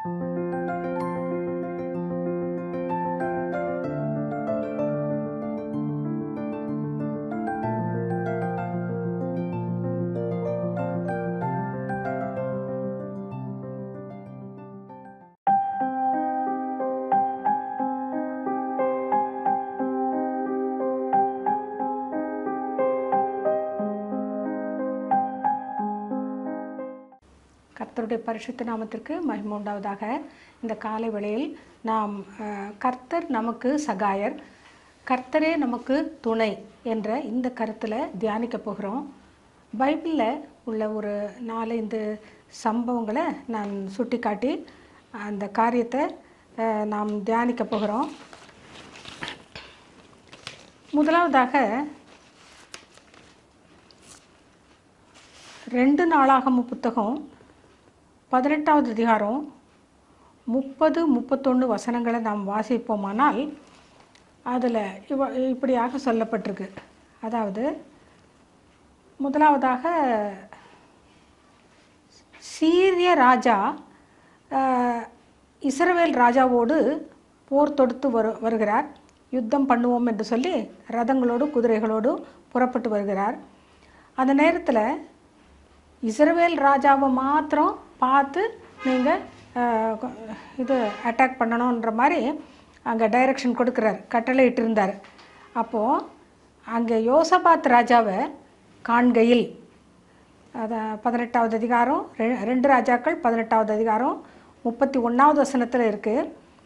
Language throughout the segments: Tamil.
கர்த்தருடைய பரிசுத்த நாமத்திற்கு மகிமை உண்டாவதாக இந்த காலை வேளையில் நாம் அஹ், கர்த்தர் நமக்கு சகாயர் கர்த்தரே நமக்கு துணை என்ற இந்த கருத்தில் தியானிக்க போகிறோம் பைபிளில் உள்ள ஒரு நாலஞ்சு சம்பவங்களை நான் சுட்டிக்காட்டி அந்த காரியத்தை அஹ், நாம் தியானிக்க போகிறோம் முதலாவதாக ரெண்டு நாளாகம புத்தகம் பதினெட்டாவது அதிகாரம் முப்பது முப்பத்தொன்று வசனங்களை நாம் வாசிப்போமானால் அதில் இவ இப்படியாக சொல்லப்பட்டிருக்கு அதாவது முதலாவதாக சீரிய ராஜா ஆஹ், இஸ்ரவேல் ராஜாவோடு போர் தொடுத்து வரு வருகிறார் யுத்தம் பண்ணுவோம் என்று சொல்லி ரதங்களோடு குதிரைகளோடு புறப்பட்டு வருகிறார் அந்த நேரத்தில் இஸ்ரவேல் ராஜாவை மாத்திரம் பார்த்து நீங்கள் இது அட்டாக் பண்ணணுன்ற மாதிரி அங்கே டைரக்ஷன் கொடுக்குறார் கட்டளை இட்டிருந்தார் அப்போது அங்கே யோசபாத் ராஜாவை காண்கையில் அத பதினெட்டாவது அதிகாரம் ரெ- ரெண்டு ராஜாக்கள் பதினெட்டாவது அதிகாரம் முப்பத்தி ஒன்றாவது வசனத்தில் இருக்குது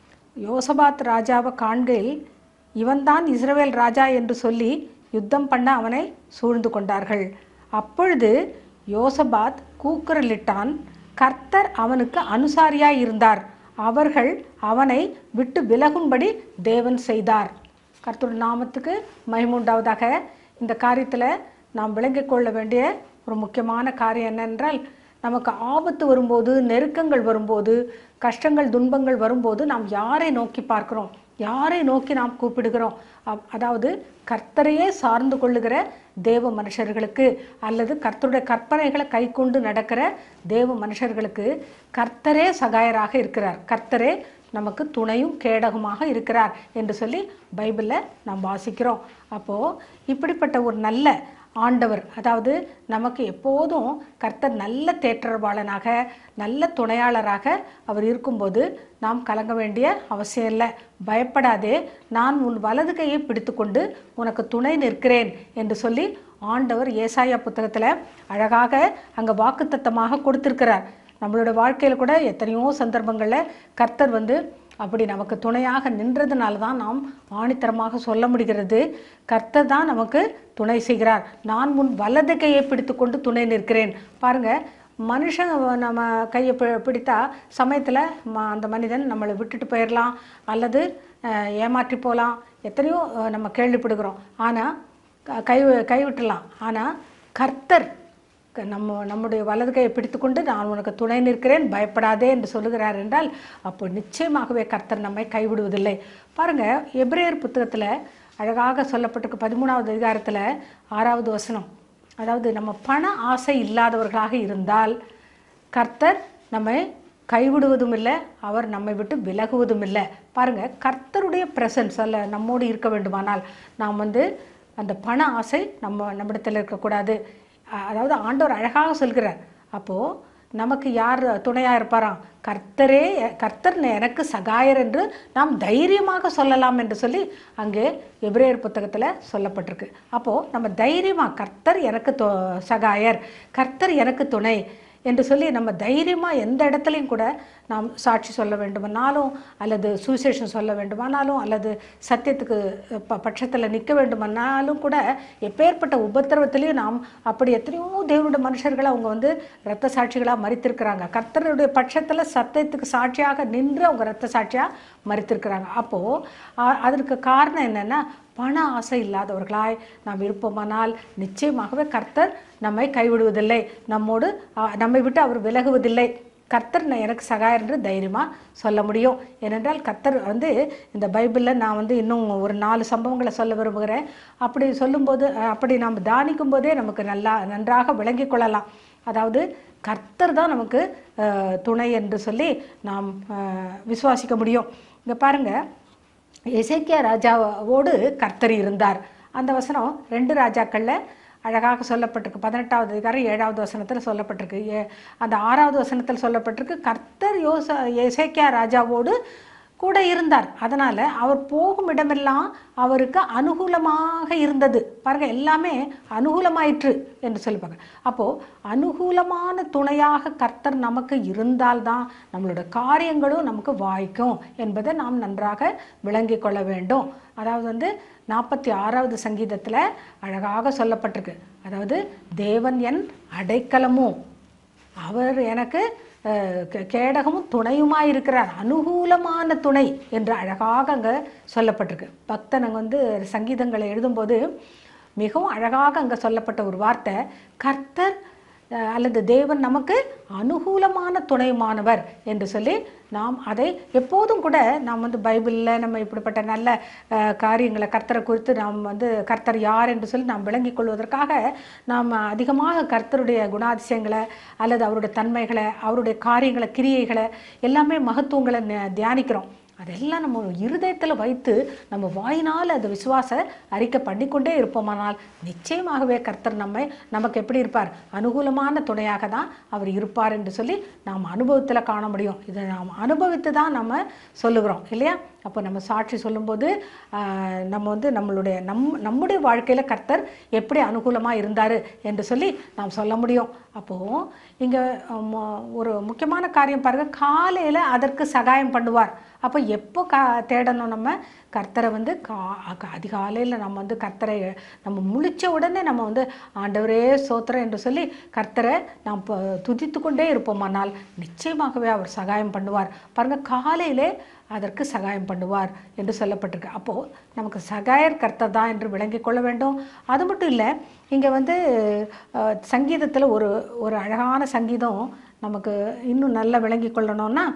யோசபாத் ராஜாவை காண்கையில் இவன்தான் இஸ்ரவேல் ராஜா என்று சொல்லி யுத்தம் பண்ண அவனை சூழ்ந்து கொண்டார்கள் அப்பொழுது யோசபாத் கூக்குரலிட்டான் கர்த்தர் அவனுக்கு அனுசாரியாய் இருந்தார் அவர்கள் அவனை விட்டு விலகும்படி தேவன் செய்தார் கர்த்தருடைய நாமத்துக்கு மகிமுண்டாவதாக இந்த காரியத்தில் நாம் விளங்கிக் கொள்ள வேண்டிய ஒரு முக்கியமான காரியம் என்னென்றால் நமக்கு ஆபத்து வரும்போது நெருக்கங்கள் வரும்போது கஷ்டங்கள் துன்பங்கள் வரும்போது நாம் யாரை நோக்கி பார்க்கிறோம் யாரை நோக்கி நாம் கூப்பிடுகிறோம் அ- அதாவது கர்த்தரையே சார்ந்து கொள்ளுகிற தேவ மனுஷர்களுக்கு அல்லது கர்த்தருடைய கற்பனைகளை கைக்கொண்டு நடக்கிற தேவ மனுஷர்களுக்கு கர்த்தரே சகாயராக இருக்கிறார் கர்த்தரே நமக்கு துணையும் கேடகமாக இருக்கிறார் என்று சொல்லி பைபிளில் நாம் வாசிக்கிறோம் அப்போது இப்படிப்பட்ட ஒரு நல்ல ஆண்டவர் அதாவது நமக்கு எப்போதும் கர்த்தர் நல்ல தேற்றரவாளனாக நல்ல துணையாளராக அவர் இருக்கும்போது நாம் கலங்க வேண்டிய அவசியம் இல்லை பயப்படாதே நான் உன் வலது கையை பிடித்துக்கொண்டு உனக்கு துணை நிற்கிறேன் என்று சொல்லி ஆண்டவர் ஏசாயா புத்தகத்தில் அழகாக அங்கே வாக்குத்தத்தமாக கொடுத்திருக்கிறார் நம்மளோட வாழ்க்கையில் கூட எத்தனையோ சந்தர்ப்பங்களில் கர்த்தர் வந்து அப்படி நமக்கு துணையாக நின்றதுனால தான் நாம் ஆணித்தரமாக சொல்ல முடிகிறது கர்த்தர் தான் நமக்கு துணை செய்கிறார் நான் முன் வலது கையை பிடித்துக்கொண்டு துணை நிற்கிறேன் பாருங்க மனுஷன் நம்ம கையை பி- பிடித்தா சமயத்தில் அந்த மனிதன் நம்மளை விட்டுட்டு போயிடலாம் அல்லது அஹ், ஏமாற்றி போகலாம் எத்தனையோ அஹ், நம்ம கேள்விப்படுகிறோம் ஆனால் கை கைவிட்டுலாம் ஆனால் கர்த்தர் க- நம்ம நம்முடைய வலது கையை பிடித்துக்கொண்டு நான் உனக்கு துணை நிற்கிறேன் பயப்படாதே என்று சொல்லுகிறார் என்றால் அப்போ நிச்சயமாகவே கர்த்தர் நம்மை கைவிடுவதில்லை பாருங்க எபிரேயர் புத்தகத்தில் அழகாக சொல்லப்பட்டிருக்கு பதிமூணாவது அதிகாரத்தில் ஆறாவது வசனம் அதாவது நம்ம பண ஆசை இல்லாதவர்களாக இருந்தால் கர்த்தர் நம்மை கைவிடுவதும் இல்லை அவர் நம்மை விட்டு விலகுவதும் இல்லை பாருங்க கர்த்தருடைய பிரசன்ஸ் அல்ல நம்மோடு இருக்க வேண்டுமானால் நாம் வந்து அந்த பண ஆசை நம்ம நம்மிடத்தில் இருக்கக்கூடாது அ- அதாவது ஆண்டவர் அழகாக சொல்கிறார் அப்போது நமக்கு யார் துணையாக இருப்பாராம் கர்த்தரே கர்த்தர் எனக்கு சகாயர் என்று நாம் தைரியமாக சொல்லலாம் என்று சொல்லி அங்கே எபிரேயர் புத்தகத்தில் சொல்லப்பட்டிருக்கு அப்போது நம்ம தைரியமாக கர்த்தர் எனக்கு தொ சகாயர் கர்த்தர் எனக்கு துணை என்று சொல்லி நம்ம தைரியமாக எந்த இடத்துலையும் கூட நாம் சாட்சி சொல்ல வேண்டுமானாலும் அல்லது சுவிசேஷம் சொல்ல வேண்டுமானாலும் அல்லது சத்தியத்துக்கு ப பட்சத்தில் நிற்க வேண்டுமானாலும் கூட எப்பேற்பட்ட உபத்திரவத்திலையும் நாம் அப்படி எத்தனையோ தேவனுடைய மனுஷர்கள் அவங்க வந்து இரத்த சாட்சிகளாக மறித்திருக்கிறாங்க கர்த்தருடைய பட்சத்தில் சத்தியத்துக்கு சாட்சியாக நின்று அவங்க இரத்த சாட்சியாக மறித்திருக்கிறாங்க அப்போது அதற்கு காரணம் என்னென்னா பண ஆசை இல்லாதவர்களாய் நாம் இருப்போமானால் நிச்சயமாகவே கர்த்தர் நம்மை கைவிடுவதில்லை நம்மோடு ஆ, நம்மை விட்டு அவர் விலகுவதில்லை கர்த்தர் நான் எனக்கு சகாயர் என்று தைரியமாக சொல்ல முடியும் ஏனென்றால் கர்த்தர் வந்து இந்த பைபிளில் நான் வந்து இன்னும் ஒரு நாலு சம்பவங்களை சொல்ல விரும்புகிறேன் அப்படி சொல்லும்போது அஹ், அப்படி நாம் தானிக்கும் போதே நமக்கு நல்லா நன்றாக விளங்கிக் கொள்ளலாம் அதாவது கர்த்தர் தான் நமக்கு அஹ், துணை என்று சொல்லி நாம் அஹ், விசுவாசிக்க முடியும் இங்கே பாருங்கள் எசேக்கியா ராஜாவோடு கர்த்தர் இருந்தார் அந்த வசனம் ரெண்டு ராஜாக்களில் அழகாக சொல்லப்பட்டிருக்கு பதினெட்டாவது அதிகாரம் ஏழாவது வசனத்தில் சொல்லப்பட்டிருக்கு ஏ அந்த ஆறாவது வசனத்தில் சொல்லப்பட்டிருக்கு கர்த்தர் யோச எசேக்கியா ராஜாவோடு கூட இருந்தார் அதனால் அவர் போகும் இடமெல்லாம் அவருக்கு அனுகூலமாக இருந்தது பாருங்க எல்லாமே அனுகூலமாயிற்று என்று சொல்லுவாங்க அப்போது அனுகூலமான துணையாக கர்த்தர் நமக்கு இருந்தால்தான் நம்மளோட காரியங்களும் நமக்கு வாய்க்கும் என்பதை நாம் நன்றாக விளங்கிக் கொள்ள வேண்டும் அதாவது வந்து நாற்பத்தி ஆறாவது சங்கீதத்தில் அழகாக சொல்லப்பட்டிருக்கு அதாவது தேவன் என் அடைக்கலமும் அவர் எனக்கு அஹ், கே- கேடகமும் துணையுமாய் இருக்கிறார் அனுகூலமான துணை என்று அழகாக அங்கே சொல்லப்பட்டிருக்கு பக்தன் அங்கே வந்து சங்கீதங்களை எழுதும்போது மிகவும் அழகாக அங்கே சொல்லப்பட்ட ஒரு வார்த்தை கர்த்தர் அஹ், அல்லது தேவன் நமக்கு அனுகூலமான துணையுமானவர் என்று சொல்லி நாம் அதை எப்போதும் கூட நாம் வந்து பைபிளில் நம்ம இப்படிப்பட்ட நல்ல அஹ், காரியங்களை கர்த்தரை குறித்து நாம் வந்து கர்த்தர் யார் என்று சொல்லி நாம் விளங்கிக் கொள்வதற்காக நாம் அதிகமாக கர்த்தருடைய குணாதிசயங்களை அல்லது அவருடைய தன்மைகளை அவருடைய காரியங்களை கிரியைகளை எல்லாமே மகத்துவங்களை ந- தியானிக்கிறோம் அதெல்லாம் நம்ம இருதயத்தில் வைத்து நம்ம வாயினால் அந்த விசுவாச அறிக்கை பண்ணிக்கொண்டே இருப்போமானால் நிச்சயமாகவே கர்த்தர் நம்மை நமக்கு எப்படி இருப்பார் அனுகூலமான துணையாக தான் அவர் இருப்பார் என்று சொல்லி நாம் அனுபவத்தில் காண முடியும் இதை நாம் அனுபவித்து தான் நம்ம சொல்லுகிறோம் இல்லையா அப்போ நம்ம சாட்சி சொல்லும்போது ஆஹ், நம்ம வந்து நம்மளுடைய நம் நம்முடைய வாழ்க்கையில் கர்த்தர் எப்படி அனுகூலமாக இருந்தார் என்று சொல்லி நாம் சொல்ல முடியும் அப்போது இங்கே ஒரு முக்கியமான காரியம் பாருங்கள் காலையில் அதற்கு சகாயம் பண்ணுவார் அப்போ எப்போ கா தேடணும் நம்ம கர்த்தரை வந்து கா க- அதிகாலையில் நம்ம வந்து கர்த்தரை நம்ம முழிச்ச உடனே நம்ம வந்து ஆண்டவரே சோத்திரம் என்று சொல்லி கர்த்தரை நாம் ப- துதித்து கொண்டே இருப்போமானால் நிச்சயமாகவே அவர் சகாயம் பண்ணுவார் பாருங்கள் காலையிலே அதற்கு சகாயம் பண்ணுவார் என்று சொல்லப்பட்டிருக்கு அப்போது நமக்கு சகாயர் கர்த்தர் தான் என்று விளங்கிக் கொள்ள வேண்டும் அது மட்டும் இல்லை இங்கே வந்து சங்கீதத்தில் ஒரு ஒரு அழகான சங்கீதம் நமக்கு இன்னும் நல்லா விளங்கிக் கொள்ளணும்னா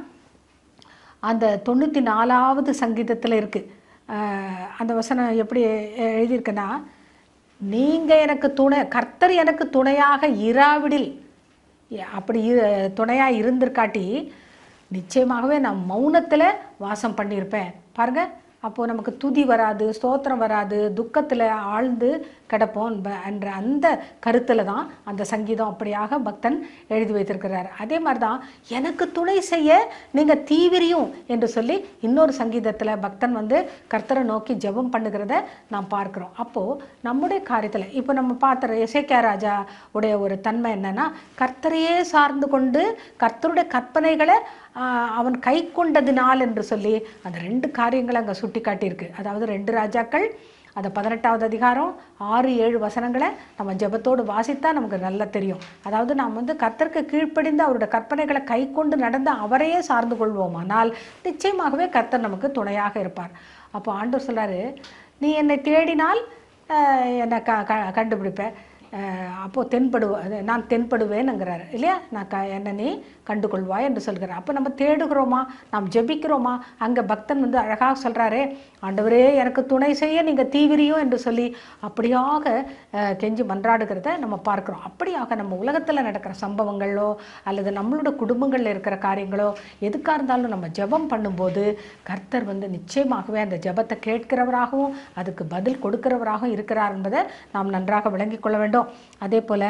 அந்த தொண்ணூற்றி நாலாவது சங்கீதத்தில் இருக்குது அந்த வசனம் எப்படி எ- எழுதியிருக்குன்னா நீங்கள் எனக்கு துணை கர்த்தர் எனக்கு துணையாக இராவிடில் எ- அப்படி இரு- துணையாக இருந்திருக்காட்டி நிச்சயமாகவே நான் மௌனத்தில் வாசம் பண்ணியிருப்பேன் பாருங்க அப்போது நமக்கு துதி வராது ஸ்தோத்திரம் வராது துக்கத்தில் ஆழ்ந்து கிடப்போம் ப- என்ற அந்த கருத்தில் தான் அந்த சங்கீதம் அப்படியாக பக்தன் எழுதி வைத்திருக்கிறார் அதே மாதிரி தான் எனக்கு துணை செய்ய நீங்கள் தீவிரியும் என்று சொல்லி இன்னொரு சங்கீதத்தில் பக்தன் வந்து கர்த்தரை நோக்கி ஜெபம் பண்ணுகிறத நாம் பார்க்குறோம் அப்போது நம்முடைய காரியத்தில் இப்போ நம்ம பார்த்துற எசேக்கியா ராஜா உடைய ஒரு தன்மை என்னன்னா கர்த்தரையே சார்ந்து கொண்டு கர்த்தருடைய கற்பனைகளை ஆஹ், அவன் கை கொண்டதினால் என்று சொல்லி அந்த ரெண்டு காரியங்களை அங்கே சுட்டி காட்டியிருக்கு அதாவது ரெண்டு ராஜாக்கள் அந்த பதினெட்டாவது அதிகாரம் ஆறு ஏழு வசனங்களை நம்ம ஜெபத்தோடு வாசித்தா நமக்கு நல்லா தெரியும் அதாவது நாம் வந்து கர்த்தருக்கு கீழ்ப்படிந்து அவருடைய கற்பனைகளை கை கொண்டு நடந்து அவரையே சார்ந்து கொள்வோமானால் நிச்சயமாகவே கர்த்தர் நமக்கு துணையாக இருப்பார் அப்போ ஆண்டவர் சொல்றாரு நீ என்னை தேடினால் ஆஹ், என்னை க க கண்டுபிடிப்பேன் ஆஹ், அப்போ தென்படுவ அது நான் தென்படுவேனுங்கிறாரு இல்லையா நான் க என்னை நீ கண்டுகொள்வாய் என்று சொல்கிறார் அப்போ நம்ம தேடுகிறோமா நாம் ஜெபிக்கிறோமா அங்கே பக்தன் வந்து அழகாக சொல்கிறாரே ஆண்டவரே எனக்கு துணை செய்ய நீங்கள் தீவிரியும் என்று சொல்லி அப்படியாக ஆஹ், கெஞ்சி மன்றாடுகிறத நம்ம பார்க்குறோம் அப்படியாக நம்ம உலகத்தில் நடக்கிற சம்பவங்களோ அல்லது நம்மளோட குடும்பங்களில் இருக்கிற காரியங்களோ எதுக்காக இருந்தாலும் நம்ம ஜெபம் பண்ணும்போது கர்த்தர் வந்து நிச்சயமாகவே அந்த ஜெபத்தை கேட்கிறவராகவும் அதுக்கு பதில் கொடுக்கிறவராகவும் இருக்கிறார் என்பதை நாம் நன்றாக விளங்கிக் கொள்ள வேண்டும் அதே போல்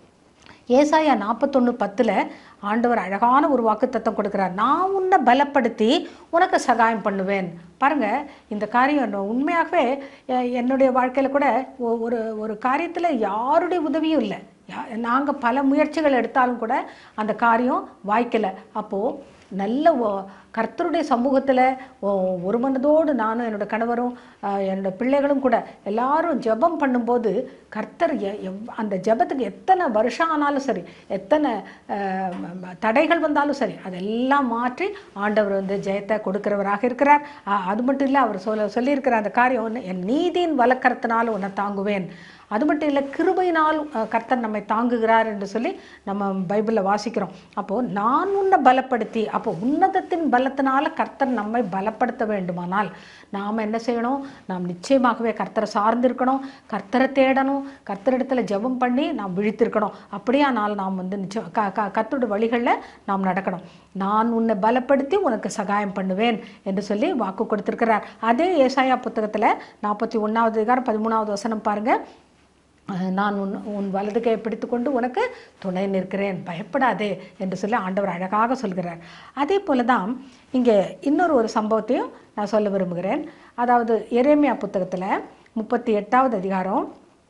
ஏசாயா நாற்பத்தொன்று பத்தில் ஆண்டவர் அழகான ஒரு வாக்குத்தத்தம் கொடுக்குறார் நான் உன்னை பலப்படுத்தி உனக்கு சகாயம் பண்ணுவேன் பாருங்க இந்த காரியம் என்ன- உண்மையாகவே எ- என்னுடைய வாழ்க்கையில் கூட ஒ- ஒரு ஒரு காரியத்தில் யாருடைய உதவியும் இல்லை நாங்கள் பல முயற்சிகள் எடுத்தாலும் கூட அந்த காரியம் வாய்க்கலை அப்போது நல்ல ஒ- கர்த்தருடைய சமூகத்தில் ஒரு மனதோடு நானும் என்னோட கணவரும் ஆஹ், என்னோட பிள்ளைகளும் கூட எல்லாரும் ஜெபம் பண்ணும்போது கர்த்தர் எ- எவ்- அந்த ஜெபத்துக்கு எத்தனை வருஷம் ஆனாலும் சரி எத்தனை ஆஹ், ம- ம- தடைகள் வந்தாலும் சரி அதெல்லாம் மாற்றி ஆண்டவர் வந்து ஜெயத்தை கொடுக்கிறவராக இருக்கிறார் ஆஹ், அது மட்டும் இல்லை அவர் சொல்ல சொல்லியிருக்கிற அந்த காரியம் ஒண்ணு, என் நீதியின் வலக்கரத்தினால் உன்னை தாங்குவேன் அது மட்டும் இல்லை கிருபையினால் அஹ், கர்த்தர் நம்மை தாங்குகிறார் என்று சொல்லி நம்ம பைபிளில் வாசிக்கிறோம் அப்போது நான் உன்னை பலப்படுத்தி அப்போ உன்னதத்தின் பலத்தினால கர்த்தர் நம்மை பலப்படுத்த வேண்டுமானால் நாம் என்ன செய்யணும் நாம் நிச்சயமாகவே கர்த்தரை சார்ந்திருக்கணும் கர்த்தரை தேடணும் கர்த்தரிடத்துல ஜெபம் பண்ணி நாம் விழித்திருக்கணும் அப்படியானால் நாம் வந்து நிச்சயம் க க கர்த்தருடைய வழிகளில் நாம் நடக்கணும் நான் உன்னை பலப்படுத்தி உனக்கு சகாயம் பண்ணுவேன் என்று சொல்லி வாக்கு கொடுத்திருக்கிறார் அதே ஏசாயா புத்தகத்தில் நாற்பத்தி ஒன்றாவது அதிகாரம் பதிமூணாவது வசனம் பாருங்கள் அஹ் நான் உன் உன் வலது கையை பிடித்துக்கொண்டு உனக்கு துணை நிற்கிறேன் பயப்படாதே என்று சொல்லி ஆண்டவர் அழகாக சொல்கிறார் அதே போல தான் இங்கே இன்னொரு ஒரு சம்பவத்தையும் நான் சொல்ல விரும்புகிறேன் அதாவது எரேமியா புத்தகத்தில் முப்பத்தி எட்டாவது அதிகாரம்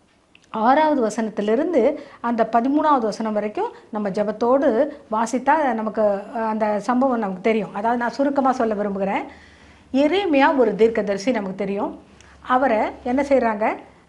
ஆறாவது வசனத்திலிருந்து அந்த பதிமூணாவது வசனம் வரைக்கும் நம்ம ஜெபத்தோடு வாசித்தா நமக்கு அஹ், அந்த சம்பவம் நமக்கு தெரியும் அதாவது நான் சுருக்கமாக சொல்ல விரும்புகிறேன் எரேமியா ஒரு தீர்க்கதரிசி நமக்கு தெரியும் அவரை என்ன செய்கிறாங்க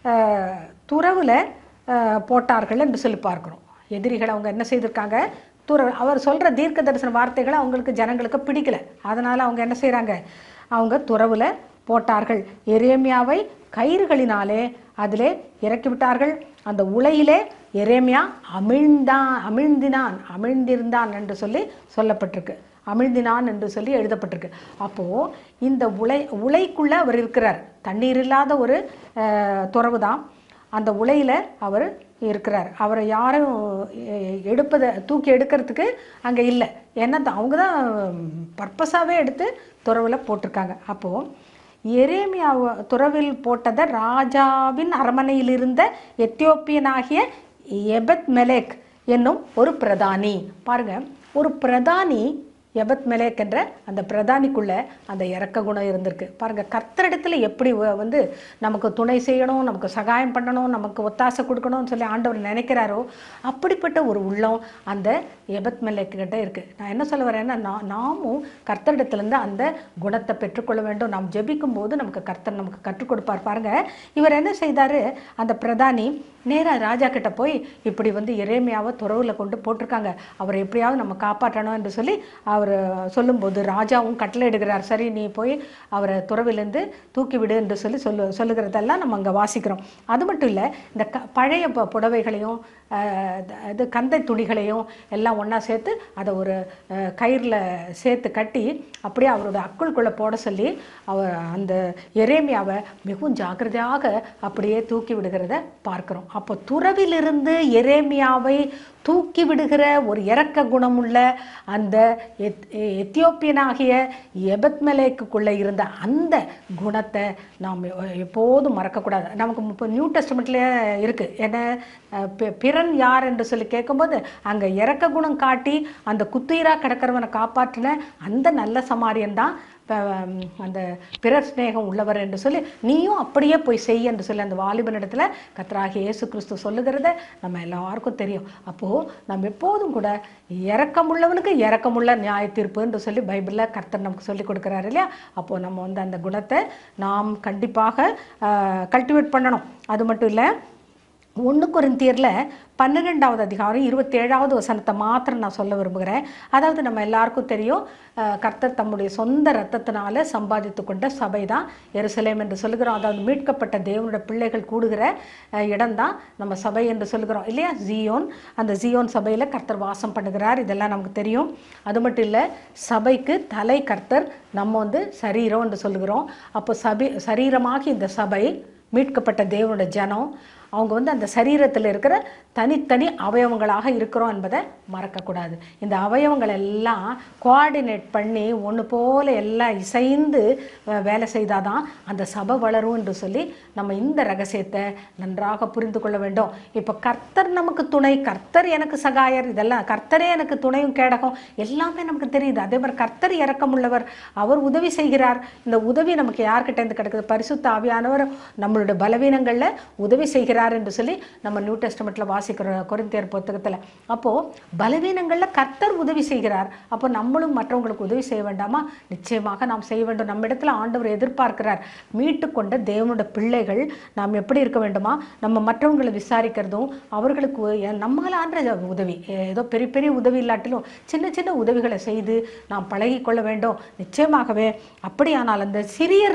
துறவில் போட்டார்கள் என்று சொல்லி பார்க்குறோம் எதிரிகள் அவங்க என்ன செய்திருக்காங்க துற அவர் சொல்கிற தீர்க்க தரிசன வார்த்தைகளை அவங்களுக்கு ஜனங்களுக்கு பிடிக்கல அதனால் அவங்க என்ன செய்கிறாங்க அவங்க துறவில் போட்டார்கள் எரேமியாவை கயிறுகளினாலே அதிலே இறக்கி விட்டார்கள் அந்த உலையிலே எரேமியா அமிழ்ந்தான் அமிழ்ந்தினான் அமிழ்ந்திருந்தான் என்று சொல்லி சொல்லப்பட்டிருக்கு அமிழ்ந்தினான் என்று சொல்லி எழுதப்பட்டிருக்கு அப்போது இந்த உலை உலைக்குள்ளே அவர் இருக்கிறார் தண்ணீர் இல்லாத ஒரு துறவு தான் அந்த உலையில் அவர் இருக்கிறார் அவரை யாரும் எ- எடுப்பதை தூக்கி எடுக்கிறதுக்கு அங்கே இல்லை ஏன்னா த- அவங்க தான் பர்பஸாகவே எடுத்து துறவில் போட்டிருக்காங்க அப்போது எரேமியா துறவில் போட்டதை ராஜாவின் அரமனையில் இருந்த எத்தியோப்பியனாகிய எபத் மெலேக் என்னும் ஒரு பிரதானி பாருங்க ஒரு பிரதானி எபத் மெலேக் என்ற அந்த பிரதானிக்குள்ள அந்த இறக்க குணம் இருந்திருக்கு பாருங்க கர்த்தரிடத்துல எப்படி வ- வந்து நமக்கு துணை செய்யணும் நமக்கு சகாயம் பண்ணணும் நமக்கு ஒத்தாசை கொடுக்கணும்னு சொல்லி ஆண்டவர் நினைக்கிறாரோ அப்படிப்பட்ட ஒரு உள்ளம் அந்த எபத் மெலேக் கிட்ட இருக்கு நான் என்ன சொல்ல வரேன்னா நா- நாமும் கர்த்தரிடத்திலிருந்து அந்த குணத்தை பெற்றுக்கொள்ள வேண்டும் நாம் ஜெபிக்கும் போது நமக்கு கர்த்தர் நமக்கு கற்றுக் கொடுப்பார் பாருங்க இவர் என்ன செய்தாரு அந்த பிரதானி நேரா ராஜா கிட்ட போய் இப்படி வந்து எரேமியாவை துறவில் கொண்டு போட்டிருக்காங்க அவரை எப்படியாவது நம்ம காப்பாற்றணும் என்று சொல்லி அவர் சொல்லும்போது ராஜாவும் கட்டளை இடுகிறார் சரி நீ போய் அவரை துறவிலேருந்து தூக்கி விடு என்று சொல்லி சொல்லு சொல்லுகிறதெல்லாம் நம்ம அங்கே வாசிக்கிறோம் அது மட்டும் இல்லை இந்த க பழைய ப- புடவைகளையும் அஹ், இது கந்தை துணிகளையும் எல்லாம் ஒன்றா சேர்த்து அதை ஒரு கயிறில் சேர்த்து கட்டி அப்படியே அவரோட அக்குள்குள்ளே போட சொல்லி அவர் அந்த எரேமியாவை மிகவும் ஜாக்கிரதையாக அப்படியே தூக்கி விடுகிறத பார்க்கிறோம் அப்போ துறவிலிருந்து எரேமியாவை தூக்கி விடுகிற ஒரு இரக்க குணமுள்ள அந்த எத் எத்தியோப்பியனாகிய எபத்மலேக்குள்ளே இருந்த அந்த குணத்தை நாம் எ- எப்போதும் மறக்கக்கூடாது நமக்கு இப்போ நியூ டெஸ்டமெண்ட்லேயே இருக்குது என்ன அஹ், பி- பிறன் யார் என்று சொல்லி கேட்கும்போது அங்கே இறக்க குணம் காட்டி அந்த குத்துயிராக கிடக்கிறவனை காப்பாற்றின அந்த நல்ல சமாரியன் தான் ப- ம், அந்த பிறர் சிநேகம் உள்ளவர் என்று சொல்லி நீயும் அப்படியே போய் செய் என்று சொல்லி அந்த வாலிபனிடத்துல கர்த்தராகிய இயேசு கிறிஸ்து சொல்லுகிறத நம்ம எல்லாருக்கும் தெரியும் அப்போது நம்ம எப்போதும் கூட இறக்கமுள்ளவனுக்கு இறக்கமுள்ள நியாய தீர்ப்பு என்று சொல்லி பைபிளில் கர்த்தர் நமக்கு சொல்லி கொடுக்குறாரு இல்லையா அப்போது நம்ம வந்து அந்த குணத்தை நாம் கண்டிப்பாக கல்டிவேட் பண்ணணும் அது மட்டும் இல்லை ஒன்று கொரிந்தியரில் பன்னிரெண்டாவது அதிகாரம் இருபத்தேழாவது வசனத்தை மாத்திரம் நான் சொல்ல விரும்புகிறேன் அதாவது நம்ம எல்லாருக்கும் தெரியும் அஹ், கர்த்தர் தம்முடைய சொந்த ரத்தத்தினால சம்பாதித்து கொண்ட சபை தான் எருசலேம் என்று சொல்லுகிறோம் அதாவது மீட்கப்பட்ட தேவனுடைய பிள்ளைகள் கூடுகிற அஹ், இடம்தான் நம்ம சபை என்று சொல்லுகிறோம் இல்லையா ஜியோன் அந்த ஜியோன் சபையில் கர்த்தர் வாசம் பண்ணுகிறார் இதெல்லாம் நமக்கு தெரியும் அது மட்டும் இல்லை சபைக்கு தலை கர்த்தர் நம்ம வந்து சரீரம் என்று சொல்லுகிறோம் அப்போ சபை சரீரமாகி இந்த சபை மீட்கப்பட்ட தேவனுடைய ஜனம் அவங்க வந்து அந்த சரீரத்தில் இருக்கிற தனித்தனி அவயவங்களாக இருக்கிறோம் என்பதை மறக்கக்கூடாது இந்த அவயவங்கள் எல்லாம் கோஆர்டினேட் பண்ணி ஒன்று போல எல்லாம் இசைந்து அஹ், வேலை செய்தால் தான் அந்த சபை வளரும் என்று சொல்லி நம்ம இந்த ரகசியத்தை நன்றாக புரிந்து கொள்ள வேண்டும் இப்போ கர்த்தர் நமக்கு துணை கர்த்தர் எனக்கு சகாயர் இதெல்லாம் கர்த்தரே எனக்கு துணையும் கேடகம் எல்லாமே நமக்கு தெரியுது அதே மாதிரி கர்த்தர் இறக்கமுள்ளவர் அவர் உதவி செய்கிறார் இந்த உதவி நமக்கு யார்கிட்ட இருந்து கிடைக்குது பரிசுத்த ஆவியானவர் நம்மளுடைய பலவீனங்களில் உதவி செய்கிறார் என்று சொல்லி நம்ம நியூ டெஸ்டமெண்ட்டில் வாசிக்கிறோம் கொரிந்தியர் புத்தகத்தில் அப்போது பலவீனங்களில் கர்த்தர் உதவி செய்கிறார் அப்போ நம்மளும் மற்றவங்களுக்கு உதவி செய்ய வேண்டாமா நிச்சயமாக நாம் செய்ய வேண்டும் நம்ம இடத்துல ஆண்டவர் எதிர்பார்க்கிறார் மீட்டு கொண்ட தேவனோட பிள்ளைகள் நாம் எப்படி இருக்க வேண்டுமா நம்ம மற்றவங்களை விசாரிக்கிறதும் அவர்களுக்கு உ- நம்மால் ஆன்ற உதவி ஏதோ பெரிய பெரிய உதவி இல்லாட்டிலும் சின்ன சின்ன உதவிகளை செய்து நாம் பழகி கொள்ள வேண்டும் நிச்சயமாகவே அப்படியானால் அந்த சிறியரில்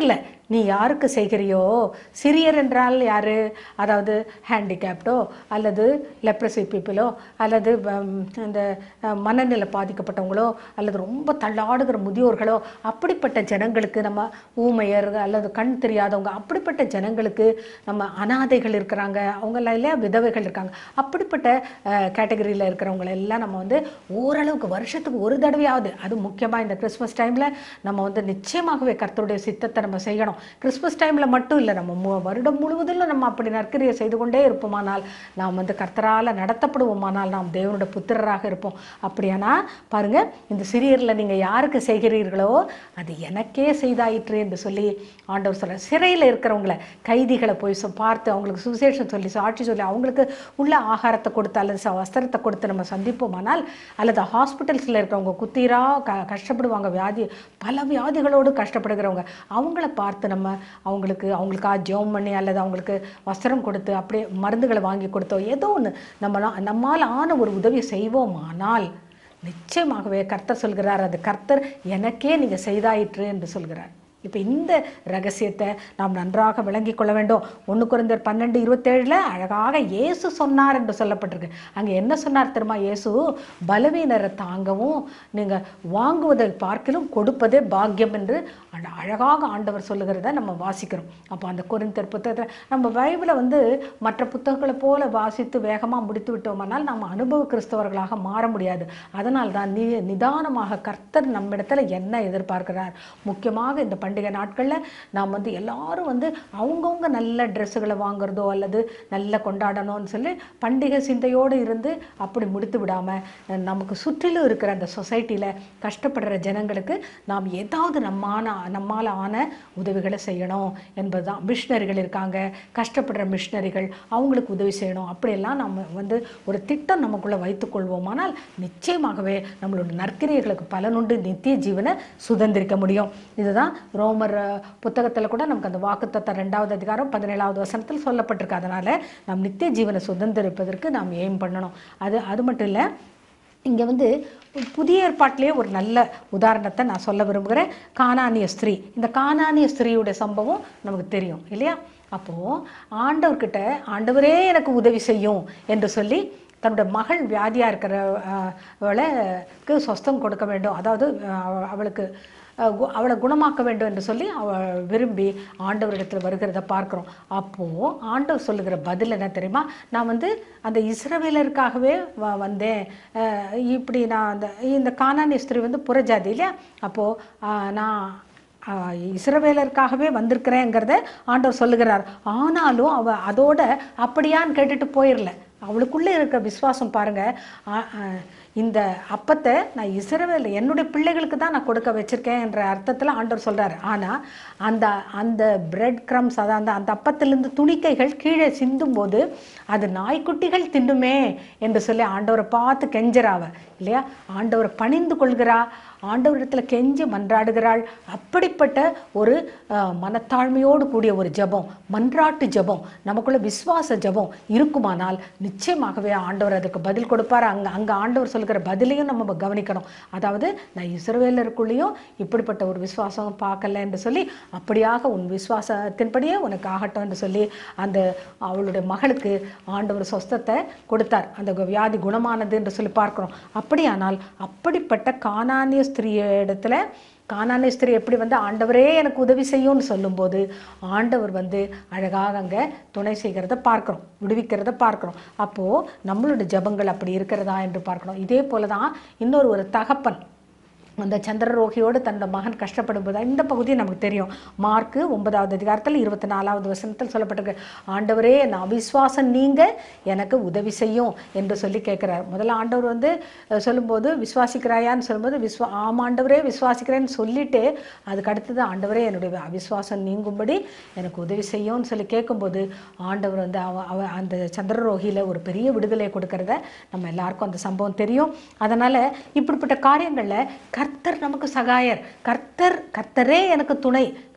நீ யாருக்கு செய்கிறியோ சிறியர் என்றால் யாரு அதாவது ஹேண்டிகேப்டோ அல்லது லெப்ரசி பீப்புளோ அல்லது ஹம், இந்த அஹ், மனநிலை பாதிக்கப்பட்டவங்களோ அல்லது ரொம்ப தள்ளாடுகிற முதியோர்களோ அப்படிப்பட்ட ஜனங்களுக்கு நம்ம ஊமையர் அல்லது கண் தெரியாதவங்க அப்படிப்பட்ட ஜனங்களுக்கு நம்ம அனாதைகள் இருக்கிறாங்க அவங்கெல்லாம் இல்லையா விதவைகள் இருக்காங்க அப்படிப்பட்ட கேட்டகரியில் இருக்கிறவங்கள எல்லாம் நம்ம வந்து ஓரளவுக்கு வருஷத்துக்கு ஒரு தடவையாவது அது முக்கியமாக இந்த கிறிஸ்மஸ் டைமில் நம்ம வந்து நிச்சயமாகவே கர்த்தருடைய சித்தத்தை நம்ம செய்யணும் கிறிஸ்மஸ் டைமில் மட்டும் இல்லை நம்ம மு- வருடம் முழுவதும் நம்ம அப்படி நற்கிரியை செய்து கொண்டே இருப்போமானால் நாம் வந்து கர்த்தரால் நடத்தப்படுவோமானால் நாம் தேவனுடைய புத்திரராக இருப்போம் அப்படியானா பாருங்க இந்த சிறியரில் நீங்கள் யாருக்கு செய்கிறீர்களோ அது எனக்கே செய்தாயிற்று என்று சொல்லி ஆண்டவர் சொல்ற சிறையில் இருக்கிறவங்கள கைதிகளை போய் சொ- பார்த்து அவங்களுக்கு சுவிசேஷம் சொல்லி சாட்சி சொல்லி அவங்களுக்கு உள்ள ஆகாரத்தை கொடுத்து அல்லது ச- வஸ்திரத்தை கொடுத்து நம்ம சந்திப்போமானால் அல்லது ஹாஸ்பிட்டல்ஸில் இருக்கிறவங்க குத்தீரா க கஷ்டப்படுவாங்க வியாதி பல வியாதிகளோடு கஷ்டப்படுகிறவங்க அவங்கள பார்த்து நம்ம அவங்களுக்கு அவங்களுக்காக ஜெபம் பண்ணி அல்லது அவங்களுக்கு வஸ்திரம் கொடுத்து அப்படியே மருந்துகளை வாங்கி கொடுத்தோ ஏதோ ஒன்று நம்ம நம்மால் ஆன ஒரு உதவி செய்வோமானால் நிச்சயமாகவே கர்த்தர் சொல்கிறார் அது கர்த்தர் எனக்கே நீங்கள் செய்தாயிற்று என்று சொல்கிறார் இப்போ இந்த ரகசியத்தை நாம் நன்றாக விளங்கிக் கொள்ள வேண்டும் ஒன்று குறைந்தர் பன்னெண்டு இருபத்தேழில் அழகாக இயேசு சொன்னார் என்று சொல்லப்பட்டிருக்கு அங்கே என்ன சொன்னார் தெரியுமா இயேசு பலவீனரை தாங்கவும் நீங்கள் வாங்குவதை பார்க்கிலும் கொடுப்பதே பாக்கியம் என்று அழ- அழகாக ஆண்டவர் சொல்லுகிறத நம்ம வாசிக்கிறோம் அப்போ அந்த குறைந்தர் புத்தகத்தில் நம்ம பைபிளை வந்து மற்ற புத்தகங்களை போல வாசித்து வேகமாக முடித்து விட்டோமானால் நம்ம அனுபவ கிறிஸ்தவர்களாக மாற முடியாது அதனால் தான் நி நிதானமாக கர்த்தர் நம்மிடத்தில் என்ன எதிர்பார்க்கிறார் முக்கியமாக இந்த பண்டிகை நாட்களில் நாம் வந்து எல்லாரும் வந்து அவங்கவுங்க நல்ல ட்ரெஸ்ஸுகளை வாங்குறதோ அல்லது நல்ல கொண்டாடணும்னு சொல்லி பண்டிகை சிந்தையோடு இருந்து அப்படி முடித்து விடாமல் நமக்கு சுற்றிலும் இருக்கிற அந்த சொசைட்டியில் கஷ்டப்படுற ஜனங்களுக்கு நாம் ஏதாவது நம்மான நம்மால் ஆன உதவிகளை செய்யணும் என்பதுதான் மிஷினரிகள் இருக்காங்க கஷ்டப்படுற மிஷினரிகள் அவங்களுக்கு உதவி செய்யணும் அப்படியெல்லாம் நம்ம வந்து ஒரு திட்டம் நமக்குள்ளே வைத்துக்கொள்வோமானால் நிச்சயமாகவே நம்மளோட நற்கிரியைகளுக்கு பலனுண்டு நித்திய ஜீவனை சுதந்திரிக்க முடியும் இதுதான் ரோமர் புத்தகத்தில் கூட நமக்கு அந்த வாக்குத்தத்தம் ரெண்டாவது அதிகாரம் பதினேழாவது வசனத்தில் சொல்லப்பட்டிருக்கு அதனால் நாம் நித்திய ஜீவனை சுதந்திரிப்பதற்கு நாம் எய்ம் பண்ணணும் அது அது மட்டும் இல்லை இங்கே வந்து புதிய ஏற்பாட்டிலேயே ஒரு நல்ல உதாரணத்தை நான் சொல்ல விரும்புகிறேன் கானானிய ஸ்திரீ இந்த கானானிய ஸ்திரீயுடைய சம்பவம் நமக்கு தெரியும் இல்லையா அப்போது ஆண்டவர்கிட்ட ஆண்டவரே எனக்கு உதவி செய்யும் என்று சொல்லி தன்னோட மகள் வியாதியாக இருக்கிற அஹ், அவளுக்கு சொஸ்தம் கொடுக்க வேண்டும் அதாவது அஹ், அவளுக்கு அஹ், கு- அவளை குணமாக்க வேண்டும் என்று சொல்லி அவள் விரும்பி ஆண்டவரிடத்தில் வருகிறத பார்க்குறோம் அப்போது ஆண்டவர் சொல்லுகிற பதில் என்ன தெரியுமா நான் வந்து அந்த இஸ்ரவேலருக்காகவே வ வந்தேன் அஹ், இப்படி நான் அந்த இந்த கானானி ஸ்திரீ வந்து புறஜாதி இல்லையா அப்போது நான் ஆஹ் இஸ்ரவேலருக்காகவே வந்திருக்கிறேங்கிறத ஆண்டவர் சொல்லுகிறார் ஆனாலும் அவ அதோட அப்படியான்னு கேட்டுட்டு போயிடல அவளுக்குள்ளே இருக்க விசுவாசம் பாருங்க ஆ- ஆ, இந்த அப்பத்தை நான் இஸ்ரவேல் என்னுடைய பிள்ளைகளுக்கு தான் நான் கொடுக்க வச்சிருக்கேன் என்ற அர்த்தத்தில் ஆண்டவர் சொல்றாரு ஆனால் அந்த அந்த பிரெட் க்ரம்ஸ் அதான் அந்த அந்த அப்பத்திலிருந்து துணிக்கைகள் கீழே சிந்தும் போது அது நாய்க்குட்டிகள் தின்னுமே என்று சொல்லி ஆண்டவரை பார்த்து கெஞ்சறாவ இல்லையா ஆண்டவரை பணிந்து கொள்கிறா ஆண்டவரிடத்தில் கெஞ்சி மன்றாடுகிறாள் அப்படிப்பட்ட ஒரு அஹ், மனத்தாழ்மையோடு கூடிய ஒரு ஜெபம் மன்றாட்டு ஜெபம் நமக்குள்ள விசுவாச ஜெபம் இருக்குமானால் நிச்சயமாகவே ஆண்டவர் அதுக்கு பதில் கொடுப்பார் அங்கே அங்கே ஆண்டவர் சொல்லுகிற பதிலையும் நம்ம கவனிக்கணும் அதாவது நான் இஸ்ரவேலருக்குள்ளேயும் இப்படிப்பட்ட ஒரு விசுவாசம் பார்க்கல என்று சொல்லி அப்படியாக உன் விசுவாசத்தின்படியே உனக்கு ஆகட்டும் என்று சொல்லி அந்த அவளுடைய மகளுக்கு ஆண்டவர் சொஸ்தத்தை கொடுத்தார் அந்த வியாதி குணமானது என்று சொல்லி பார்க்கிறோம் அப்படியானால் அப்படிப்பட்ட கானானிய ஸ்திரீ கானானிய ஸ்திரீ எப்படி வந்து ஆண்டவரே எனக்கு உதவி செய்யும்னு சொல்லும்போது ஆண்டவர் வந்து அழகாக அங்கே துணை செய்கிறத பார்க்குறோம் விடுவிக்கிறத பார்க்குறோம் அப்போது நம்மளோட ஜெபங்கள் அப்படி இருக்கிறதா என்று பார்க்கணும் இதே போல தான் இன்னொரு ஒரு தகப்பன் அந்த சந்திரரோகியோடு தன்னோட மகன் கஷ்டப்படும் போது இந்த பகுதி நமக்கு தெரியும் மார்க்கு ஒன்பதாவது அதிகாரத்தில் இருபத்தி நாலாவது வசனத்தில் சொல்லப்பட்டிருக்கு ஆண்டவரே நான் அவிஸ்வாசம் நீங்க எனக்கு உதவி செய்யும் என்று சொல்லி கேட்குறார் முதல்ல ஆண்டவர் வந்து அஹ், சொல்லும்போது விசுவாசிக்கிறாயான்னு சொல்லும்போது விஸ்வா ஆம் ஆண்டவரே விசுவாசிக்கிறேன்னு சொல்லிட்டு அதுக்கு அடுத்தது ஆண்டவரே என்னுடைய அவிஸ்வாசம் நீங்கும்படி எனக்கு உதவி செய்யும்னு சொல்லி கேட்கும்போது ஆண்டவர் வந்து அவ அவ அந்த சந்திரரோகியில் ஒரு பெரிய விடுதலை கொடுக்கறத நம்ம எல்லாருக்கும் அந்த சம்பவம் தெரியும் அதனால் இப்படிப்பட்ட காரியங்களில் கர்த்தர் நமக்கு சகாயர் கர்த்தர் கர்த்தரே எனக்கு துணை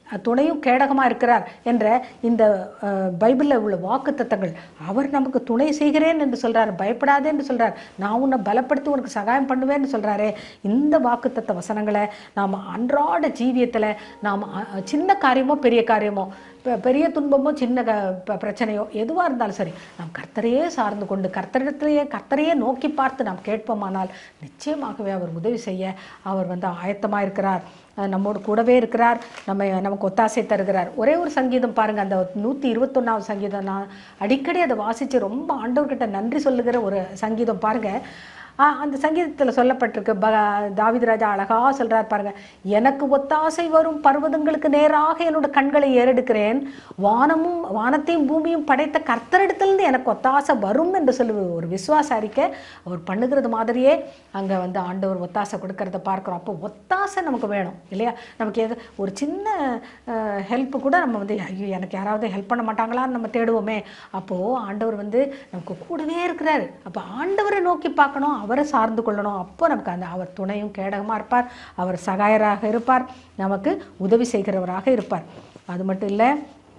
துணையும் கேடகமாக இருக்கிறார் என்ற இந்த அஹ், பைபிளில் உள்ள வாக்குத்தத்தங்கள் அவர் நமக்கு துணை செய்கிறேன் என்று சொல்றார் பயப்படாதே என்று சொல்றார் நான் உன்னை பலப்படுத்தி உனக்கு சகாயம் பண்ணுவேன்னு சொல்றாரே இந்த வாக்குத்தத்த வசனங்களை நாம் அன்றாட ஜீவியத்தில் நாம் அ- அ- சின்ன காரியமோ பெரிய காரியமோ பெ- பெரிய துன்பமோ சின்ன க- ப- பிரச்சனையோ எதுவாக இருந்தாலும் சரி நாம் கர்த்தரையே சார்ந்து கொண்டு கர்த்தரிடத்திலேயே கர்த்தரையே நோக்கி பார்த்து நாம் கேட்போமானால் நிச்சயமாகவே அவர் உதவி செய்ய அவர் வந்து ஆயத்தமாக இருக்கிறார் அஹ் நம்மோடு கூடவே இருக்கிறார் நம்ம நமக்கு ஒத்தாசை தருகிறார் ஒரே ஒரு சங்கீதம் பாருங்க அந்த நூற்றி இருபத்தொன்னாவது சங்கீதம் நான் அடிக்கடி அதை வாசித்து ரொம்ப ஆண்டவர்கிட்ட நன்றி சொல்லுகிற ஒரு சங்கீதம் பாருங்க ஆஹ் அந்த சங்கீதத்தில் சொல்லப்பட்டிருக்கு ப தாவீது ராஜா அழகா சொல்றார் பாருங்க எனக்கு ஒத்தாசை வரும் பர்வதங்களுக்கு நேராக என்னோட கண்களை ஏறெடுக்கிறேன் வானமும் வானத்தையும் பூமியும் படைத்த கர்த்தரிடத்திலிருந்து எனக்கு ஒத்தாசை வரும் என்று சொல்லி ஒரு விசுவாச அறிக்கை அவர் பண்ணுகிறது மாதிரியே அங்கே வந்து ஆண்டவர் ஒத்தாசை கொடுக்கறத பார்க்குறோம் அப்போ ஒத்தாசை நமக்கு வேணும் இல்லையா நமக்கு எது ஒரு சின்ன ஹெல்ப் கூட நம்ம வந்து ஐயோ எனக்கு யாராவது ஹெல்ப் பண்ண மாட்டாங்களான்னு நம்ம தேடுவோமே அப்போது ஆண்டவர் வந்து நமக்கு கூடவே இருக்கிறாரு அப்போ ஆண்டவரை நோக்கி பார்க்கணும் அவரை சார்ந்து கொள்ளணும் அப்போ நமக்கு அந்த அவர் துணையும் கேடகமாக இருப்பார் அவர் சகாயராக இருப்பார் நமக்கு உதவி செய்கிறவராக இருப்பார் அது மட்டும் இல்லை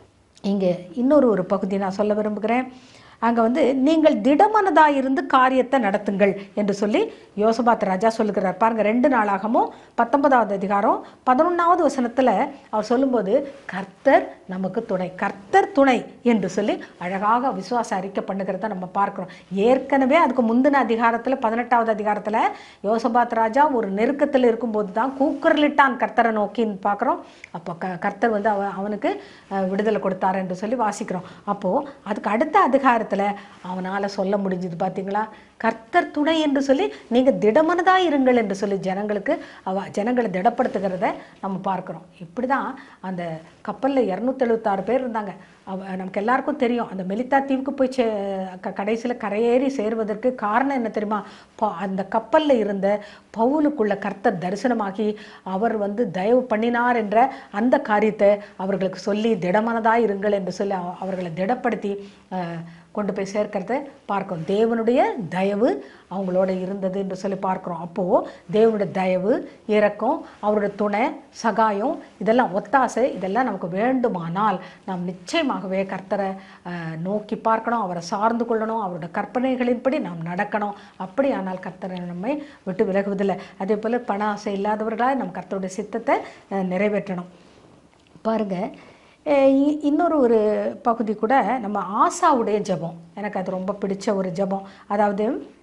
இங்கே இன்னொரு ஒரு பகுதி நான் சொல்ல விரும்புகிறேன் அங்கே வந்து நீங்கள் திடமனதாக இருந்து காரியத்தை நடத்துங்கள் என்று சொல்லி யோசபாத் ராஜா சொல்லுகிறார் பாருங்க ரெண்டு நாளாகமும் பத்தொன்பதாவது அதிகாரம் பதினொன்றாவது வசனத்தில் அவர் சொல்லும்போது கர்த்தர் நமக்கு துணை கர்த்தர் துணை என்று சொல்லி அழகாக விசுவாச அறிக்கை பண்ணுகிறத நம்ம பார்க்குறோம் ஏற்கனவே அதுக்கு முந்தின அதிகாரத்தில் பதினெட்டாவது அதிகாரத்தில் யோசபாத் ராஜா ஒரு நெருக்கத்தில் இருக்கும்போது தான் கூக்குரலிட்டான் கர்த்தரை நோக்கின்னு பார்க்குறோம் அப்போ க கர்த்தர் வந்து அவ அவனுக்கு அஹ், விடுதலை கொடுத்தார் என்று சொல்லி வாசிக்கிறோம் அப்போது அதுக்கு அடுத்த அதிகாரத்தில் அவனால் சொல்ல முடிஞ்சுது பார்த்தீங்களா கர்த்தர் துணை என்று சொல்லி நீங்கள் திடமனதாக இருங்கள் என்று சொல்லி ஜனங்களுக்கு அவ ஜனங்களை திடப்படுத்துகிறத நம்ம பார்க்குறோம் இப்படி தான் அந்த கப்பலில் இரநூத்தெழுபத்தாறு பேர் இருந்தாங்க அவ நமக்கு எல்லாருக்கும் தெரியும் அந்த மெலித்தா தீவுக்கு போய் சே க கடைசியில் கரையேறி சேர்வதற்கு காரணம் என்ன தெரியுமா ப அந்த கப்பலில் இருந்த பவுலுக்குள்ள கர்த்தர் தரிசனமாகி அவர் வந்து தயவு பண்ணினார் என்ற அந்த காரியத்தை அவர்களுக்கு சொல்லி திடமனதாக இருங்கள் என்று சொல்லி அவ- அவர்களை திடப்படுத்தி அஹ், கொண்டு போய் சேர்க்கறத பார்க்கிறோம் தேவனுடைய தயவு அவங்களோட இருந்தது என்று சொல்லி பார்க்குறோம் அப்போது தேவனுடைய தயவு இரக்கம் அவருடைய துணை சகாயம் இதெல்லாம் ஒத்தாசை இதெல்லாம் நமக்கு வேண்டுமானால் நாம் நிச்சயமாகவே கர்த்தரை அஹ், நோக்கி பார்க்கணும் அவரை சார்ந்து கொள்ளணும் அவருடைய கற்பனைகளின்படி நாம் நடக்கணும் அப்படியானால் கர்த்தரை நம்மை விட்டு விலகுவதில்லை அதே போல் பண ஆசை இல்லாதவர்களாக நம் கர்த்தருடைய சித்தத்தை அஹ், நிறைவேற்றணும் பாருங்க அஹ் இ- இன்னொரு ஒரு பகுதி கூட நம்ம ஆசாவுடைய ஜெபம் எனக்கு அது ரொம்ப பிடிச்ச ஒரு ஜெபம் அதாவது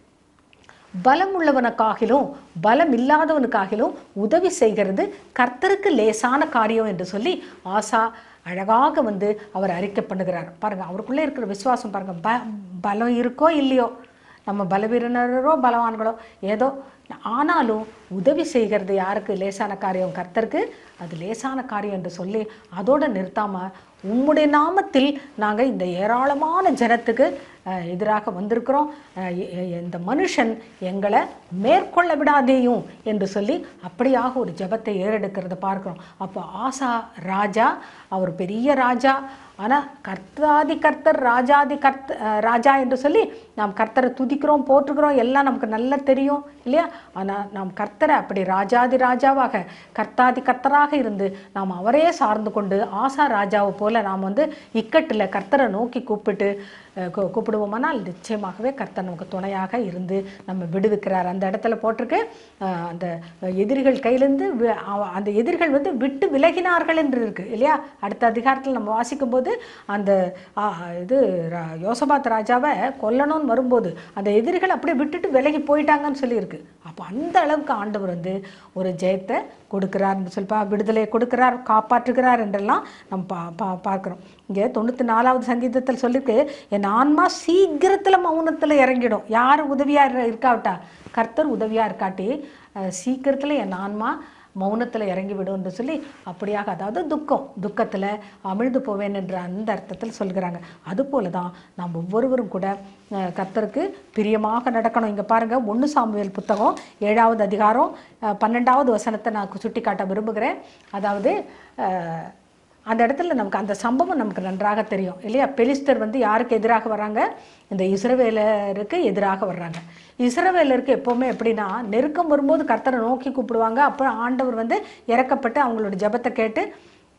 பலம் உள்ளவனுக்காகிலும் பலம் இல்லாதவனுக்காகிலும் உதவி செய்கிறது கர்த்தருக்கு லேசான காரியம் என்று சொல்லி ஆசா அழகாக வந்து அவர் அறிக்கை பண்ணுகிறார் பாருங்க அவருக்குள்ளே இருக்கிற விசுவாசம் பாருங்க ப பலம் இருக்கோ இல்லையோ நம்ம பலவீனரோ பலவான்களோ ஏதோ ஆனாலும் உதவி செய்கிறது யாருக்கு லேசான காரியம் கர்த்தருக்கு அது லேசான காரியம் என்று சொல்லி அதோடு நிறுத்தாமல் உம்முடைய நாமத்தில் நாங்கள் இந்த ஏராளமான ஜனத்துக்கு அஹ், எதிராக வந்திருக்கிறோம் அஹ், எ- எ- இந்த மனுஷன் எங்களை மேற்கொள்ள விடாதேயும் என்று சொல்லி அப்படியாக ஒரு ஜெபத்தை ஏறெடுக்கிறத பார்க்கிறோம் அப்போ ஆசா ராஜா அவர் பெரிய ராஜா ஆனால் கர்த்தாதி கர்த்தர் ராஜாதி கர்த்த அஹ், ராஜா என்று சொல்லி நாம் கர்த்தரை துதிக்கிறோம் போற்றுகிறோம் எல்லாம் நமக்கு நல்லா தெரியும் இல்லையா ஆனால் நாம் கர்த்தரை அப்படி ராஜாதி ராஜாவாக கர்த்தாதி கர்த்தராக இருந்து நாம் அவரே சார்ந்து கொண்டு ஆசா ராஜாவை போல நாம் வந்து இக்கட்டில் கர்த்தரை நோக்கி கூப்பிட்டு அஹ், கூ- கூப்பிடுவோமானால் நிச்சயமாகவே கர்த்தர் நமக்கு துணையாக இருந்து நம்ம விடுவிக்கிறார் அந்த இடத்துல போட்டிருக்கு அஹ், அந்த எதிரிகள் கையிலேருந்து வி- அவ- அந்த எதிரிகள் வந்து விட்டு விலகினார்கள் என்று இருக்கு இல்லையா அடுத்த அதிகாரத்தில் நம்ம வாசிக்கும்போது அந்த ஆ, இது ரா- யோசபாத் ராஜாவை கொல்லணும்னு வரும்போது அந்த எதிரிகள் அப்படியே விட்டுட்டு விலகி போயிட்டாங்கன்னு சொல்லியிருக்கு அப்போ அந்த அளவுக்கு ஆண்டவர் வந்து ஒரு ஜெயத்தை கொடுக்கிறார்னு சொல்லி பா விடுதலையை கொடுக்கிறார் காப்பாற்றுகிறார் என்றெல்லாம் நம்ம பா பா பார்க்குறோம் இங்கே தொண்ணூற்றி நாலாவது சங்கீதத்தில் சொல்லியிருக்கு என் ஆன்மா சீக்கிரத்தில் மௌனத்தில் இறங்கிடும் யார் உதவியாக இருக்காவிட்டா கர்த்தர் உதவியாக இருக்காட்டி சீக்கிரத்தில் என் ஆன்மா மௌனத்தில் இறங்கி விடும் என்று சொல்லி அப்படியாக அதாவது துக்கம் துக்கத்தில் அமிழ்ந்து போவேன் என்ற அந்த அர்த்தத்தில் சொல்கிறாங்க அதுபோல தான் நாம் ஒவ்வொருவரும் கூட அஹ், கர்த்தருக்கு பிரியமாக நடக்கணும் இங்கே பாருங்கள் ஒன்று சாமுவேல் புத்தகம் ஏழாவது அதிகாரம் அஹ், பன்னெண்டாவது வசனத்தை நான் சுட்டி காட்ட விரும்புகிறேன் அதாவது அஹ், அந்த இடத்துல நமக்கு அந்த சம்பவம் நமக்கு நன்றாக தெரியும் இல்லையா பெலிஸ்தர் வந்து யாருக்கு எதிராக வர்றாங்க இந்த இஸ்ரவேலருக்கு எதிராக வர்றாங்க இஸ்ரவேலருக்கு எப்போவுமே எப்படின்னா நெருக்கம் வரும்போது கர்த்தரை நோக்கி கூப்பிடுவாங்க அப்புறம் ஆண்டவர் வந்து இறக்கப்பட்டு அவங்களோட ஜெபத்தை கேட்டு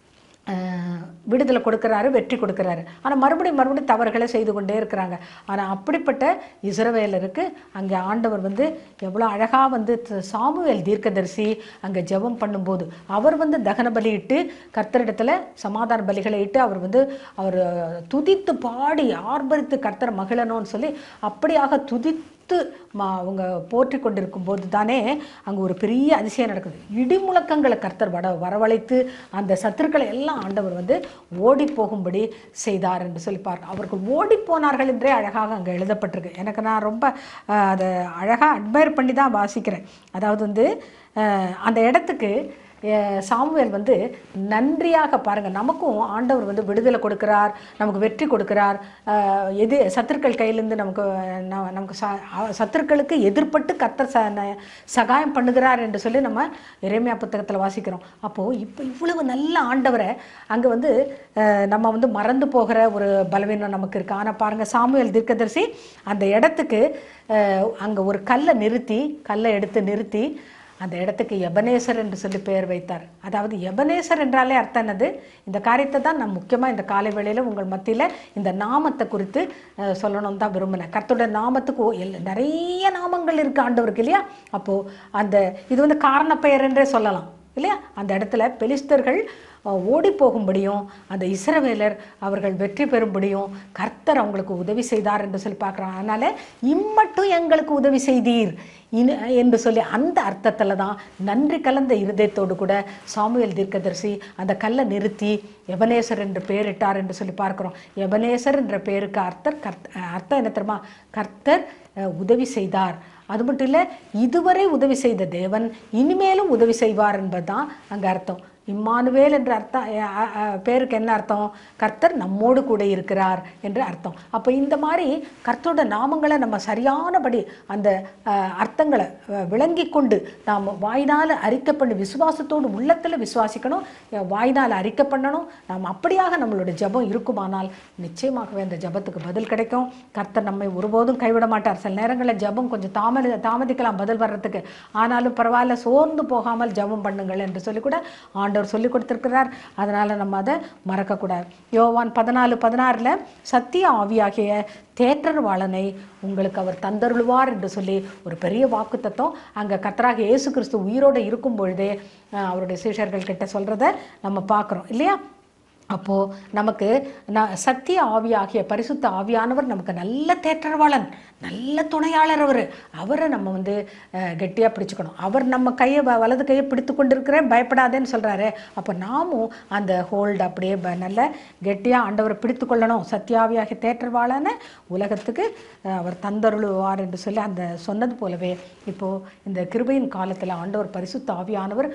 அஹ், விடுதலை கொடுக்கறாரு வெற்றி கொடுக்கறாரு ஆனால் மறுபடியும் மறுபடியும் தவறுகளை செய்து கொண்டே இருக்கிறாங்க ஆனால் அப்படிப்பட்ட இஸ்ரவேலருக்கு அங்கே ஆண்டவர் வந்து எவ்வளோ அழகாக வந்து த- சாமுவேல் தீர்க்கதரிசி அங்கே ஜெபம் பண்ணும்போது அவர் வந்து தகன பலியிட்டு கர்த்தரிடத்துல சமாதான பலிகளை இட்டு அவர் வந்து அவர் துதித்து பாடி ஆர்ப்பரித்து கர்த்தர் மகிழணும்னு சொல்லி அப்படியாக துதித்து மா அவங்க போற்றி கொண்டிருக்கும் போது தானே அங்கே ஒரு பெரிய அதிசயம் நடக்குது இடி முழக்கங்களை கர்த்தர் வட வரவழைத்து அந்த சத்துருக்களை எல்லாம் ஆண்டவர் வந்து ஓடி போகும்படி செய்தார் என்று சொல்லி பார்க்க அவர்கள் ஓடி போனார்கள் என்றே அழகாக அங்கே எழுதப்பட்டிருக்கு எனக்கு நான் ரொம்ப அஹ், அதை அழகாக அட்மையர் பண்ணி தான் வாசிக்கிறேன் அதாவது வந்து அஹ், அந்த இடத்துக்கு அஹ், சாமுவேல் வந்து நன்றியாக பாருங்க நமக்கும் ஆண்டவர் வந்து விடுதலை கொடுக்கிறார் நமக்கு வெற்றி கொடுக்கிறார் அஹ், எது சத்துருக்கள் கையிலேருந்து நமக்கு ந- நமக்கு ச- அ- சத்துருக்களுக்கு எதிர்ப்பட்டு கர்த்தர் ச ந- சகாயம் பண்ணுகிறார் என்று சொல்லி நம்ம இறைமையா புத்தகத்தில் வாசிக்கிறோம் அப்போது இப்போ இவ்வளவு நல்ல ஆண்டவரை அங்கே வந்து அஹ், நம்ம வந்து மறந்து போகிற ஒரு பலவீனம் நமக்கு இருக்குது ஆனால் பாருங்கள் சாமுவேல் தீர்க்கதரிசி அந்த இடத்துக்கு அங்கே ஒரு கல்லை நிறுத்தி கல்லை எடுத்து நிறுத்தி அந்த இடத்துக்கு எபனேசர் என்று சொல்லி பெயர் வைத்தார் அதாவது எபனேசர் என்றாலே அர்த்தம் என்னது இந்த காரியத்தை தான் நான் முக்கியமாக இந்த காலை வேளையில் உங்கள் மத்தியில் இந்த நாமத்தை குறித்து அஹ், சொல்லணும்னு தான் விரும்பினேன் கர்த்தருடைய நாமத்துக்கு ஓ- எல் நிறைய நாமங்கள் இருக்குது ஆண்டவருக்கு இல்லையா அப்போது அந்த இது வந்து காரண பெயர் என்றே சொல்லலாம் இல்லையா அந்த இடத்துல பெலிஸ்தர்கள் அஹ், ஓடி போகும்படியும் அந்த இஸ்ரவேலர் அவர்கள் வெற்றி பெறும்படியும் கர்த்தர் அவங்களுக்கு உதவி செய்தார் என்று சொல்லி பார்க்குறாங்க அதனால இம்மட்டும் எங்களுக்கு உதவி செய்தீர் இனி என்று சொல்லி அந்த அர்த்தத்தில் தான் நன்றி கலந்த இருதயத்தோடு கூட சாமுவேல் தீர்க்கதரிசி அந்த கல்லை நிறுத்தி எபனேசர் என்று பெயரிட்டார் என்று சொல்லி பார்க்கிறோம் எபனேசர் என்ற பெயருக்கு அர்த்தர் கர்த் அர்த்தம் என்ன தெரியுமா கர்த்தர் அஹ், உதவி செய்தார் அது மட்டும் இல்லை இதுவரை உதவி செய்த தேவன் இனிமேலும் உதவி செய்வார் என்பதுதான் அங்கே அர்த்தம் இம்மானுவேல் என்ற அர்த்தம் அஹ், அஹ், அஹ், பேருக்கு என்ன அர்த்தம் கர்த்தர் நம்மோடு கூட இருக்கிறார் என்று அர்த்தம் அப்போ இந்த மாதிரி கர்த்தரோட நாமங்களை நம்ம சரியானபடி அந்த அஹ், அர்த்தங்களை அஹ், விளங்கி கொண்டு நாம் வாய்நாள் அறிக்கை பண்ணி விசுவாசத்தோடு உள்ளத்தில் விசுவாசிக்கணும் அஹ், வாய்நாள் அறிக்கை பண்ணணும் நாம் அப்படியாக நம்மளோட ஜெபம் இருக்குமானால் நிச்சயமாகவே அந்த ஜெபத்துக்கு பதில் கிடைக்கும் கர்த்தர் நம்மை ஒருபோதும் கைவிட மாட்டார் சில நேரங்களில் ஜெபம் கொஞ்சம் தாமதி தாமதிக்கலாம் பதில் வர்றதுக்கு ஆனாலும் பரவாயில்ல சோர்ந்து போகாமல் ஜெபம் பண்ணுங்கள் என்று சொல்லி கூட ஆண்டவர் சொல்லி கொடுத்திருக்கிறார் அதனால் நம்ம அதை மறக்கக்கூடாது யோவான் பதினாலு பதினாறில் சத்திய ஆவியாகிய தேற்றர்வாளனை உங்களுக்கு அவர் தந்தருளுவார் என்று சொல்லி ஒரு பெரிய வாக்கு தத்துவம் அங்கே கத்தராக இயேசு கிறிஸ்து உயிரோடு இருக்கும் பொழுதே அஹ், அவருடைய சீஷர்கள் கிட்ட சொல்கிறத நம்ம பார்க்குறோம் இல்லையா அப்போது நமக்கு நான் சத்திய ஆவியாகிய பரிசுத்த ஆவியானவர் நமக்கு நல்ல தேற்றரவாளன் நல்ல துணையாளர் அவர் அவரை நம்ம வந்து கெட்டியாக பிடிச்சுக்கணும் அவர் நம்ம கையை வ- வலது கையை பிடித்து கொண்டிருக்கிறேன் பயப்படாதேன்னு சொல்கிறாரு அப்போ நாமும் அந்த ஹோல்டு அப்படியே ப- நல்ல கெட்டியாக ஆண்டவரை பிடித்து கொள்ளணும் சத்தியாவியாகிய தேற்றரவாளனை உலகத்துக்கு அஹ், அவர் தந்தருளுவார் என்று சொல்லி அந்த சொன்னது போலவே இப்போது இந்த கிருபையின் காலத்தில் ஆண்டவர் பரிசுத்த ஆவியானவர்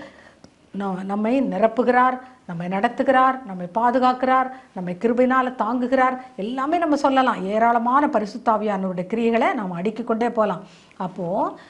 ந- நம்மை நிரப்புகிறார் நம்மை நடத்துகிறார் நம்மை பாதுகாக்கிறார் நம்மை கிருபையினால் தாங்குகிறார் எல்லாமே நம்ம சொல்லலாம் ஏராளமான பரிசுத்தாவியானவருடைய கிரியைகளை நாம் அடுக்கிக் கொண்டே போகலாம் அப்போது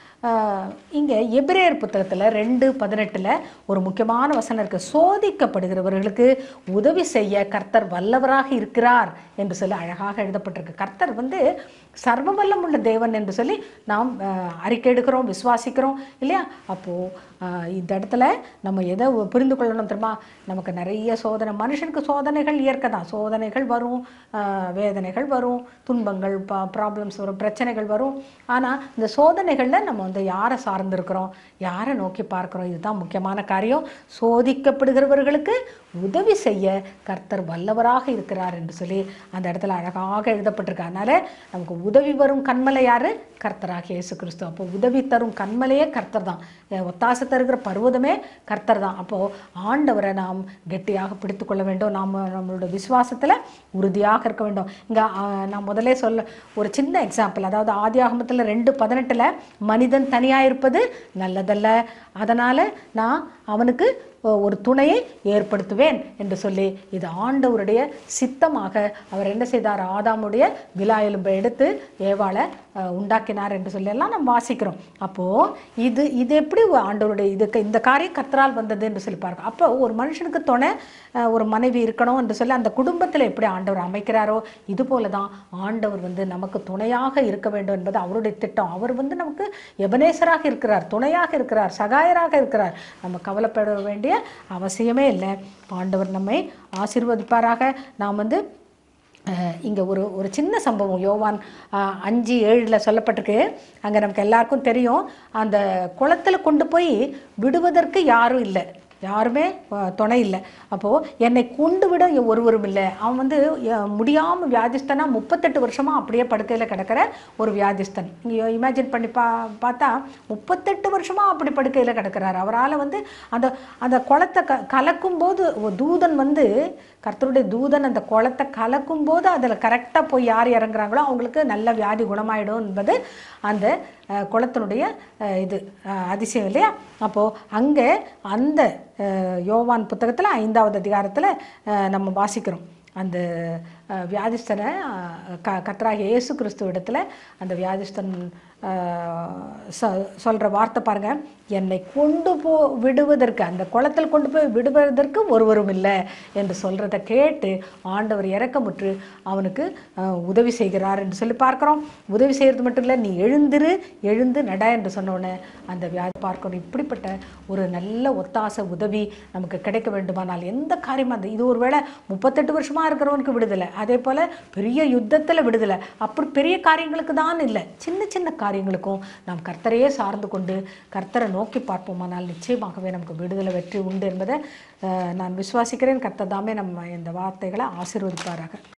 இங்கே எபிரேயர் புத்தகத்தில் ரெண்டு பதினெட்டில் ஒரு முக்கியமான வசனம் இருக்குது சோதிக்கப்படுகிறவர்களுக்கு உதவி செய்ய கர்த்தர் வல்லவராக இருக்கிறார் என்று சொல்லி அழகாக எழுதப்பட்டிருக்கு கர்த்தர் வந்து சர்வ வல்லமுள்ள தேவன் என்று சொல்லி நாம் அஹ், அறிக்கை எடுக்கிறோம் விசுவாசிக்கிறோம் இல்லையா அப்போது இந்த இடத்துல நம்ம எதை புரிந்து கொள்ளணும் தெரியுமா நமக்கு நிறைய சோதனை மனுஷனுக்கு சோதனைகள் இயற்கை தான் சோதனைகள் வரும் அஹ், வேதனைகள் வரும் துன்பங்கள் ப்ராப்ளம்ஸ் வரும் பிரச்சனைகள் வரும் ஆனால் இந்த சோதனைகளில் நம்ம வந்து யாரை சார்ந்திருக்கிறோம் யாரை நோக்கி பார்க்குறோம் இதுதான் முக்கியமான காரியம் சோதிக்கப்படுகிறவர்களுக்கு உதவி செய்ய கர்த்தர் வல்லவராக இருக்கிறார் என்று சொல்லி அந்த இடத்துல அழகாக எழுதப்பட்டிருக்கு அதனால நமக்கு உதவி வரும் கண்மலை யாரு கர்த்தராக இயேசு கிறிஸ்து அப்போ உதவி தரும் கண்மலையே கர்த்தர் தான் அஹ் ஒத்தாசை தருகிற பருவதமே கர்த்தர் தான் அப்போ ஆண்டவரை நாம் கெட்டியாக பிடித்து கொள்ள வேண்டும் நாம் நம்மளோட விசுவாசத்தில் உறுதியாக இருக்க வேண்டும் இங்கே நான் முதல்ல சொல்ல ஒரு சின்ன எக்ஸாம்பிள் அதாவது ஆதியாகமத்தில் ரெண்டு பதினெட்டில் மனிதன் தனியாக இருப்பது நல்லதல்ல அதனால் நான் அவனுக்கு ஒரு துணையை ஏற்படுத்துவேன் என்று சொல்லி இது ஆண்டவருடைய சித்தமாக அவர் என்ன செய்தார் ஆதாமுடைய விலா எலும்பை எடுத்து ஏவாளை அஹ், உண்டாக்கினார் என்று சொல்லி எல்லாம் நம்ம வாசிக்கிறோம் அப்போது இது இது எப்படி ஆண்டவருடைய இதுக்கு இந்த காரியம் கர்த்தரால் வந்தது என்று சொல்லி பார்க்க அப்போ ஒரு மனுஷனுக்கு துணை அஹ், ஒரு மனைவி இருக்கணும் என்று சொல்லி அந்த குடும்பத்தில் எப்படி ஆண்டவர் அமைக்கிறாரோ இது போல தான் ஆண்டவர் வந்து நமக்கு துணையாக இருக்க வேண்டும் என்பது அவருடைய திட்டம் அவர் வந்து நமக்கு எபனேசராக இருக்கிறார் துணையாக இருக்கிறார் சகாயராக இருக்கிறார் நம்ம கவலைப்பட வேண்டிய வேண்டிய அவசியமே இல்லை ஆண்டவர் நம்மை ஆசீர்வதிப்பாராக நாம் வந்து இங்கே ஒரு ஒரு சின்ன சம்பவம் யோவான் அஹ், அஞ்சு ஏழில் சொல்லப்பட்டிருக்கு அங்கே நமக்கு எல்லாருக்கும் தெரியும் அந்த குளத்துல கொண்டு போய் விடுவதற்கு யாரும் இல்லை யாருமே அஹ், துணை இல்லை அப்போது என்னை கொண்டு விட இங்க ஒருவரும் இல்லை அவன் வந்து முடியாமல் வியாதிஸ்தனா முப்பத்தெட்டு வருஷமாக அப்படியே படுக்கையில் கிடக்கிற ஒரு வியாதிஸ்தன் நீங்கள் இமேஜின் பண்ணி பா பார்த்தா முப்பத்தெட்டு வருஷமாக அப்படி படுக்கையில் கிடக்கிறாரு அவரால் வந்து அந்த அந்த குளத்தை க கலக்கும்போது ஒரு தூதன் வந்து கர்த்தருடைய தூதன் அந்த குளத்தை கலக்கும் போது அதில் கரெக்டாக போய் யார் இறங்குறாங்களோ அவங்களுக்கு நல்ல வியாதி குணமாயிடும் என்பது அந்த அஹ், குளத்தினுடைய அஹ், இது அஹ், அதிசயம் இல்லையா அப்போது அங்கே அந்த அஹ், யோவான் புத்தகத்தில் ஐந்தாவது அதிகாரத்தில் நம்ம வாசிக்கிறோம் அந்த அஹ், வியாதிஸ்தனை அஹ், க கத்தராகிய இயேசு கிறிஸ்துவ இடத்துல அந்த வியாதிஸ்தன் சொல்கிற வார்த்தை பாருங்க என்னை கொண்டு போ விடுவதற்கு அந்த குளத்தில் கொண்டு போய் விடுவதற்கு ஒருவரும் இல்லை என்று சொல்கிறத கேட்டு ஆண்டவர் இறக்கமுற்று அவனுக்கு அஹ், உதவி செய்கிறார் என்று சொல்லி பார்க்குறோம் உதவி செய்கிறது மட்டும் இல்லை நீ எழுந்திரு எழுந்து நட என்று சொன்னோடனே அந்த வியாதி பார்க்கணும் இப்படிப்பட்ட ஒரு நல்ல ஒத்தாசை உதவி நமக்கு கிடைக்க வேண்டுமானால் எந்த காரியமாக அந்த இது ஒருவேளை முப்பத்தெட்டு வருஷமாக இருக்கிறவனுக்கு விடுதலை அதே போல் பெரிய யுத்தத்தில் விடுதலை அப்படி பெரிய காரியங்களுக்கு தான் இல்லை சின்ன சின்ன காரியங்களுக்கும் நாம் கர்த்தரையே சார்ந்து கொண்டு கர்த்தரை நோக்கி பார்ப்போமானால் நிச்சயமாகவே நமக்கு விடுதலை வெற்றி உண்டு என்பதை அஹ், நான் விசுவாசிக்கிறேன் கர்த்தர் தாமே நம்ம இந்த வார்த்தைகளை ஆசீர்வதிப்பாராக